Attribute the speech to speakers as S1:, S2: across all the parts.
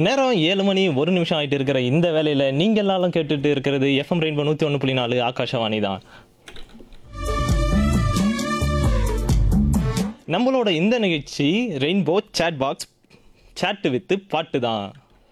S1: நேரம் ஏழு மணி ஒரு நிமிஷம் ஆயிட்டு இருக்கிற இந்த வேலையில நீங்க எல்லாரும் கேட்டுட்டு இருக்கிறது எஃப்எம் ரெயின்போ நூத்தி ஒன்று புள்ளி நாலு ஆகாஷவாணி தான் நம்மளோட இந்த நிகழ்ச்சி rainbow chat box chat with பாட்டு தான்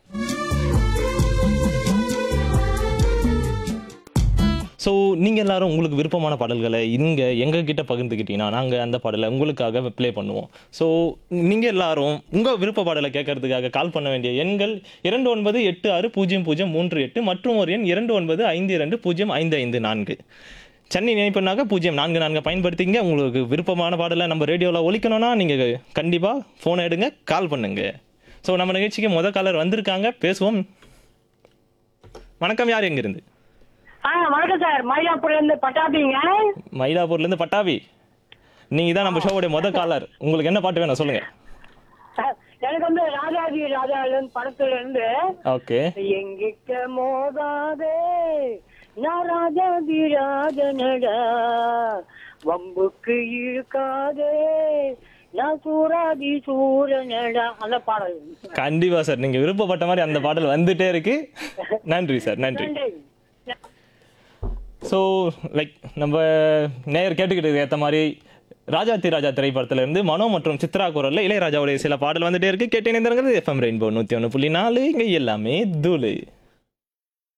S1: ஸோ நீங்கள் எல்லாரும் உங்களுக்கு விருப்பமான பாடல்களை இங்கே எங்ககிட்ட பகிர்ந்துக்கிட்டீங்கன்னா நாங்கள் அந்த பாடலை உங்களுக்காக ப்ளே பண்ணுவோம் ஸோ நீங்கள் எல்லாரும் உங்கள் விருப்ப பாடலை கேட்கறதுக்காக கால் பண்ண வேண்டிய எண்கள் இரண்டு ஒன்பது எட்டு ஆறு பூஜ்ஜியம் பூஜ்ஜியம் மூன்று எட்டு மற்றும் ஒரு எண் இரண்டு ஒன்பது ஐந்து இரண்டு பூஜ்ஜியம் ஐந்து ஐந்து நான்கு சென்னை நினைப்புனாக்க பூஜ்ஜியம் நான்கு நான்கு பயன்படுத்திங்க உங்களுக்கு விருப்பமான பாடலை நம்ம ரேடியோவில் ஒலிக்கணும்னா நீங்கள் கண்டிப்பாக ஃபோனை எடுங்க கால் பண்ணுங்க ஸோ நம்ம நிகழ்ச்சிக்கு முத காலர் வந்திருக்காங்க பேசுவோம் வணக்கம் யார் எங்கிருந்து
S2: ஆ வணக்கம் சார் மயிலாப்பூர்ல இருந்து பட்டாபிங்க
S1: மயிலாப்பூர்லேருந்து பட்டாபி நீங்கள் தான் நம்ம ஷோவுடைய முத காலர் உங்களுக்கு என்ன பாட்டு வேணும் சொல்லுங்கள்
S2: சார், எனக்கு வந்து ராஜாஜி ராஜால இருந்து படத்துல இருந்து
S1: ஓகே
S2: எங்கிட்ட மோதாதே நான் ராஜாஜி ராஜனடா வம்புக்கு இழுக்காதே நான் சூராதி சூரனடா அந்த பாடல்
S1: கண்டிப்பாக சார் நீங்கள் விருப்பப்பட்ட மாதிரி அந்த பாடல் வந்துட்டே இருக்கு நன்றி சார் நன்றி
S2: நன்றி.
S1: ஸோ லைக் நம்ம நேயர் கேட்டுக்கிட்டதுக்கு ஏற்ற மாதிரி ராஜாத்தி ராஜா திரைப்படத்துல இருந்து மனோ மற்றும் சித்ரா குரல்ல இளையராஜாவுடைய சில பாடல் வந்துட்டே இருக்கு கேட்டு இணைந்திருக்கிறது எஃப்எம் ரெயின்போ நூற்றி ஒன்று புள்ளி நாலு இங்கே எல்லாமே தூளு